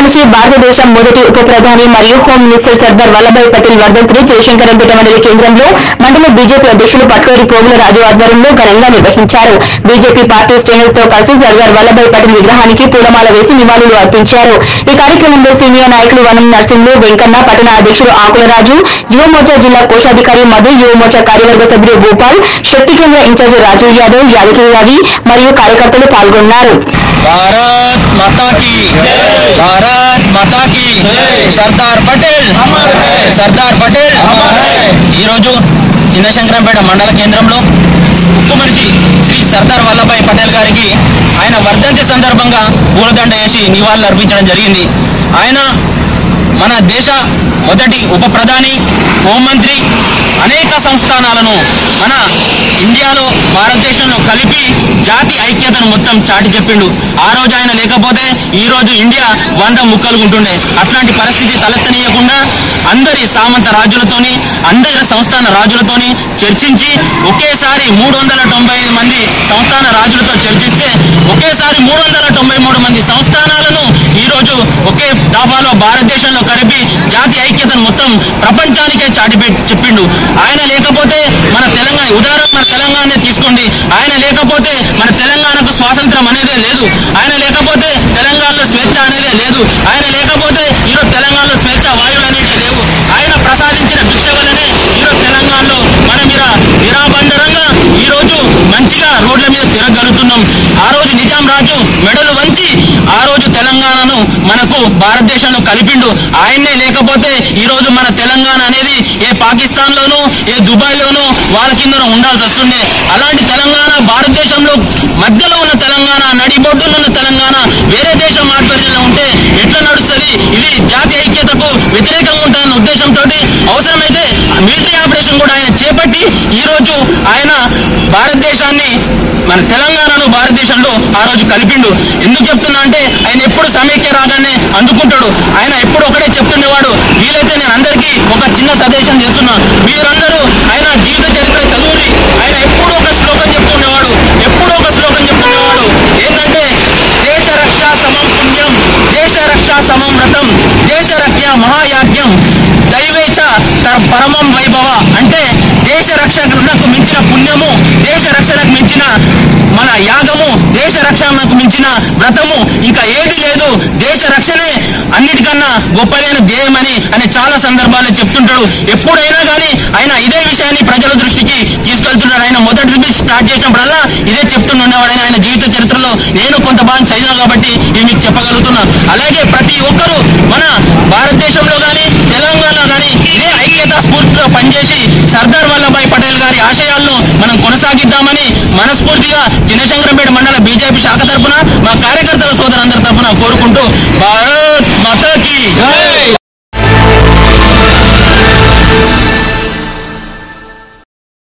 నుంచి భారతదేశం మొదటి ఉప ప్రధాని మరియు హోం మినిస్టర్ సర్దార్ వల్లభాయ్ పటేల్ వర్ధంతిని జయశంకరంపేట మండల కేంద్రంలో మండల బీజేపీ అధ్యక్షులు పట్వారి పోగుల రాజు ఆధ్వర్యంలో ఘనంగా నిర్వహించారు బీజేపీ పార్టీ శ్రేణులతో కలిసి సర్దార్ వల్లభాయ్ పటేల్ విగ్రహానికి పూలమాల వేసి నివాళులు అర్పించారు ఈ కార్యక్రమంలో సీనియర్ నాయకులు వనం నర్సింహులు వెంకన్న పట్టణ అధ్యక్షుడు ఆకులరాజు యువమోర్చా జిల్లా కోశాధికారి మధు యువమోర్చా కార్యవర్గ సభ్యుడు భూపాల్ శక్తి కేంద్ర ఇన్ఛార్జి రాజీవ్ యాదవ్ యాదగిరి రవి మరియు కార్యకర్తలు పాల్గొన్నారు భారత్ మాతా కి భారత్ మాతా కి సర్దార్ పటేల్ సర్దార్ పటేల్ ఈరోజు చిన్నశంకరంపేట మండల కేంద్రంలో ఉక్కు మనిషి శ్రీ సర్దార్ వల్లభాయ్ పటేల్ గారికి ఆయన వర్ధంతి సందర్భంగా పూలదండ వేసి నివాళులు అర్పించడం జరిగింది ఆయన మన దేశ మొదటి ఉప ప్రధాని హోంమంత్రి అనేక సంస్థానాలను మన ఇండియాలో భారతదేశంలో కలిపి జాతి ఐక్యతను మొత్తం చాటి చెప్పిండు ఆ రోజు ఆయన లేకపోతే ఈ రోజు ఇండియా వంద ముక్కలు ఉంటుండే అట్లాంటి పరిస్థితి తలెత్తనీయకుండా అందరి సామంత రాజులతోని అందరి సంస్థాన రాజులతోని చర్చించి ఒకేసారి మూడు వందల తొంభై ఐదు మంది సంస్థాన రాజులతో చర్చిస్తే ఒకేసారి మూడు వందల తొంభై మూడు మంది సంస్థానాలను ఈ రోజు ఒకే దాఫాలో భారతదేశంలో కలిపి జాతి ఐక్యతను మొత్తం ప్రపంచానికే చాటి పెట్- చెప్పిండు ఆయన లేకపోతే మన తెలంగాణ ఉదాహరణ మన తెలంగాణ తీసుకోండి ఆయన లేకపోతే మన తెలంగాణకు స్వాతంత్రం అనేదే లేదు ఆయన లేకపోతే తెలంగాణలో స్వేచ్ఛ అనేదే లేదు ఆయన లేకపోతే ఈరోజు తెలంగాణలో స్వేచ్ఛ వాయువు అనేవి లేవు ఆయన ప్రసాదించిన భిక్ష వల్లనే ఈరోజు తెలంగాణలో మనం ఇలా నిరాబంధనంగా ఈరోజు మంచిగా రోడ్ల మీద తిరగలుగుతున్నాం ఆ రోజు నిజాం రాజు మెడలు వంచి ఆ రోజు తెలంగాణను మనకు భారతదేశంలో కలిపిండు ఆయన్నే లేకపోతే ఈ రోజు మన తెలంగాణ అనేది ఏ పాకిస్తాన్ లోనో ఏ దుబాయ్ లోనో వాళ్ళ కింద ఉండాల్సి వస్తుండే అలాంటి తెలంగాణ భారతదేశంలో మధ్యలో ఉన్న తెలంగాణ నడిబొడ్డున ఉన్న తెలంగాణ వేరే దేశం ఆధ్వర్యంలో ఉంటే ఎట్లా నడుస్తుంది ఇది జాతి ఐక్యతకు వ్యతిరేకంగా ఉంటుందన్న ఉద్దేశంతో అవసరమైతే మిలిటరీ ఆపరేషన్ కూడా ఆయన చేపట్టి ఈ రోజు ఆయన భారతదేశాన్ని మన తెలంగాణను భారతదేశంలో ఆ రోజు కలిపిండు ఎందుకు చెప్తున్నా అంటే ఆయన ఎప్పుడు సమైక్య రాగానే అందుకుంటాడు ఆయన ఎప్పుడు ఒకటే చెప్తుండేవాడు వీలైతే నేను అందరికీ ఒక చిన్న సజెషన్ చేస్తున్నా మీరందరూ ఆయన జీవిత చరిత్ర చదువుని ఆయన ఎప్పుడు ఒక శ్లోకం చెప్తుండేవాడు ఎప్పుడు ఒక శ్లోకం చెప్తుండేవాడు ఏంటంటే దేశ రక్ష సమం పుణ్యం దేశ రక్ష సమం వ్రతం దేశ రక్ష మహాయాజ్ఞం దైవేచ త- పరమం వైభవ అంటే దేశ రక్షణకు మించిన పుణ్యము దేశ రక్షణకు మించిన మన యాగము దేశ రక్షణకు మించిన వ్రతము ఇంకా ఏది లేదు దేశ రక్షణే అన్నిటికన్నా గొప్పదైన ధ్యేయమని అని చాలా సందర్భాల్లో చెప్తుంటాడు ఎప్పుడైనా కానీ ఆయన ఇదే విషయాన్ని ప్రజల దృష్టికి తీసుకెళ్తున్నాడు ఆయన మొదటి నుంచి స్టార్ట్ చేసినప్పుడల్లా ఇదే చెప్తుండేవాడు ఆయన జీవిత చరిత్రలో నేను కొంత భాగం చదివాను కాబట్టి ఇది మీకు చెప్పగలుగుతున్నా అలాగే ప్రతి ఒక్కరూ మన భారతదేశంలో కానీ తెలంగాణలో కానీ ఇదే ఐక్యతా స్ఫూర్తితో పనిచేసి సర్దార్ వల్లభాయ్ పటేల్ గారి ఆశయాలను మనం కొనసాగిద్దామని మనస్ఫూర్తిగా చిన్నశంకరంపేట మండల బీజేపీ శాఖ తరపున మా కార్యకర్తల సోదరులందరి తరపున కోరుకుంటూ భారత్ మాతాకి